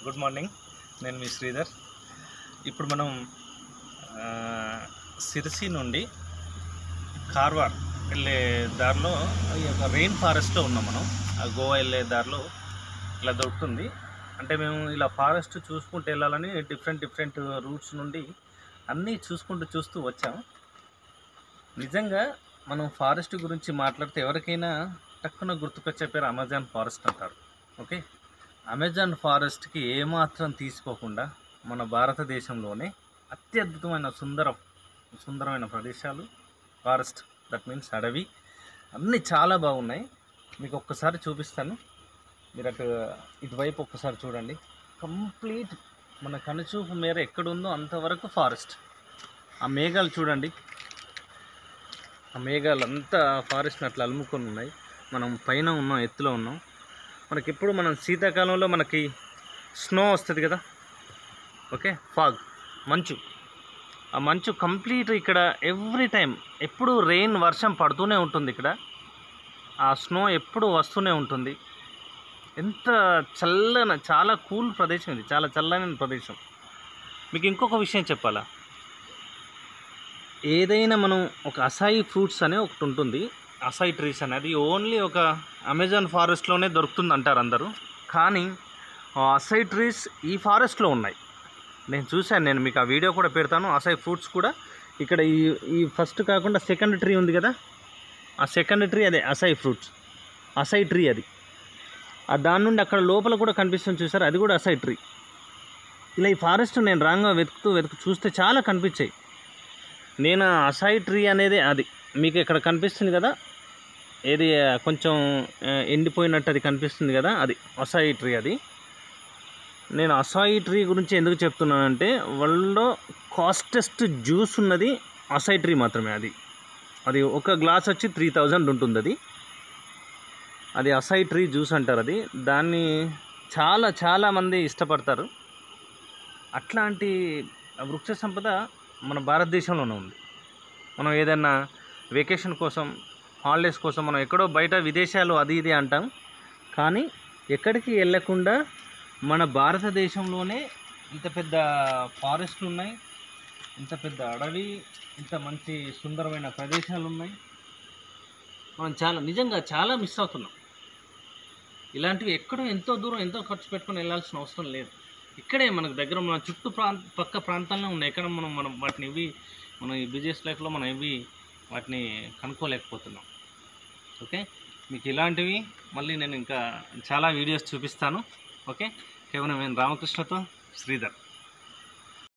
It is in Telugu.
గుడ్ మార్నింగ్ నేను మీ శ్రీధర్ ఇప్పుడు మనం ఆ, సిరిసి నుండి కార్వార్ వెళ్ళే దారిలో ఈ యొక్క రెయిన్ ఫారెస్ట్లో ఉన్నాం మనం ఆ గోవా వెళ్ళే దారిలో ఇలా దొరుకుతుంది అంటే మేము ఇలా ఫారెస్ట్ చూసుకుంటూ వెళ్ళాలని డిఫరెంట్ డిఫరెంట్ రూట్స్ నుండి అన్నీ చూసుకుంటూ చూస్తూ వచ్చాం నిజంగా మనం ఫారెస్ట్ గురించి మాట్లాడితే ఎవరికైనా టక్కున గుర్తుకొచ్చే పేరు అమెజాన్ ఫారెస్ట్ అంటారు ఓకే అమెజాన్ ఫారెస్ట్కి ఏమాత్రం తీసుకోకుండా మన భారతదేశంలోనే అత్యద్భుతమైన సుందర సుందరమైన ప్రదేశాలు ఫారెస్ట్ దట్ మీన్స్ అడవి అన్నీ చాలా బాగున్నాయి మీకు ఒక్కసారి చూపిస్తాను మీరు అటు ఇటువైపు ఒక్కసారి చూడండి కంప్లీట్ మన కనుచూపు మేర ఎక్కడుందో అంతవరకు ఫారెస్ట్ ఆ మేఘాలు చూడండి ఆ మేఘాలు అంతా ఫారెస్ట్ని అట్లా అలుముకొని ఉన్నాయి మనం పైన ఉన్నాం ఎత్తులో ఉన్నాం మనకి ఎప్పుడు మనం శీతాకాలంలో మనకి స్నో వస్తుంది కదా ఓకే ఫాగ్ మంచు ఆ మంచు కంప్లీట్ ఇక్కడ ఎవ్రీ టైం ఎప్పుడు రెయిన్ వర్షం పడుతూనే ఉంటుంది ఇక్కడ ఆ స్నో ఎప్పుడు వస్తూనే ఉంటుంది ఎంత చల్లన చాలా కూల్ ప్రదేశం ఇది చాలా చల్లని ప్రదేశం మీకు ఇంకొక విషయం చెప్పాలా ఏదైనా మనం ఒక అసాయి ఫ్రూట్స్ అనే ఒకటి ఉంటుంది అసాయి ట్రీస్ అనేది ఓన్లీ ఒక అమెజాన్ ఫారెస్ట్లోనే దొరుకుతుంది అంటారు అందరూ కానీ ఆ అసాయి ట్రీస్ ఈ ఫారెస్ట్లో ఉన్నాయి నేను చూశాను నేను మీకు ఆ వీడియో కూడా పెడతాను అసాయి ఫ్రూట్స్ కూడా ఇక్కడ ఈ ఈ ఫస్ట్ కాకుండా సెకండ్ ట్రీ ఉంది కదా ఆ సెకండ్ ట్రీ అదే అసాయి ఫ్రూట్స్ అసాయి ట్రీ అది ఆ దాని నుండి అక్కడ లోపల కూడా కనిపిస్తుంది చూసారు అది కూడా అసాయి ట్రీ ఇలా ఈ ఫారెస్ట్ నేను రాంగా వెతుకుతూ వెతుకు చూస్తే చాలా కనిపించాయి నేను ఆ అసాయి ట్రీ అనేది అది మీకు ఇక్కడ కనిపిస్తుంది కదా ఏది ఆ, కొంచెం ఆ, ఎండిపోయినట్టు అది కనిపిస్తుంది కదా అది అసాయి ట్రీ అది నేను అసాయి ట్రీ గురించి ఎందుకు చెప్తున్నానంటే వరల్డ్లో కాస్టెస్ట్ జ్యూస్ ఉన్నది అసాయి ట్రీ మాత్రమే అది అది ఒక గ్లాస్ వచ్చి త్రీ థౌజండ్ ఉంటుంది అది అది అసాయి ట్రీ జ్యూస్ అంటారు అది దాన్ని చాలా చాలా మంది ఇష్టపడతారు అట్లాంటి వృక్ష సంపద మన భారతదేశంలోనే ఉంది మనం ఏదైనా వెకేషన్ కోసం హాలిడేస్ కోసం మనం ఎక్కడో బయట విదేశాలు అది ఇది అంటాం కానీ ఎక్కడికి వెళ్ళకుండా మన భారతదేశంలోనే ఇంత పెద్ద ఫారెస్ట్లు ఉన్నాయి ఇంత పెద్ద అడవి ఇంత మంచి సుందరమైన ప్రదేశాలు ఉన్నాయి మనం చాలా నిజంగా చాలా మిస్ అవుతున్నాం ఇలాంటివి ఎక్కడో ఎంతో దూరం ఎంతో ఖర్చు పెట్టుకొని వెళ్ళాల్సిన అవసరం లేదు ఇక్కడే మనకు దగ్గర మన చుట్టూ ప్రాంత పక్క ప్రాంతాల్లో ఉన్నాయి ఎక్కడ మనం మనం వాటిని ఇవి మనం ఈ బిజినెస్ లైఫ్లో మనం ఇవి వాటిని కనుక్కోలేకపోతున్నాం ఓకే మీకు ఇలాంటివి మళ్ళీ నేను ఇంకా చాలా వీడియోస్ చూపిస్తాను ఓకే కేవలం నేను రామకృష్ణతో శ్రీధర్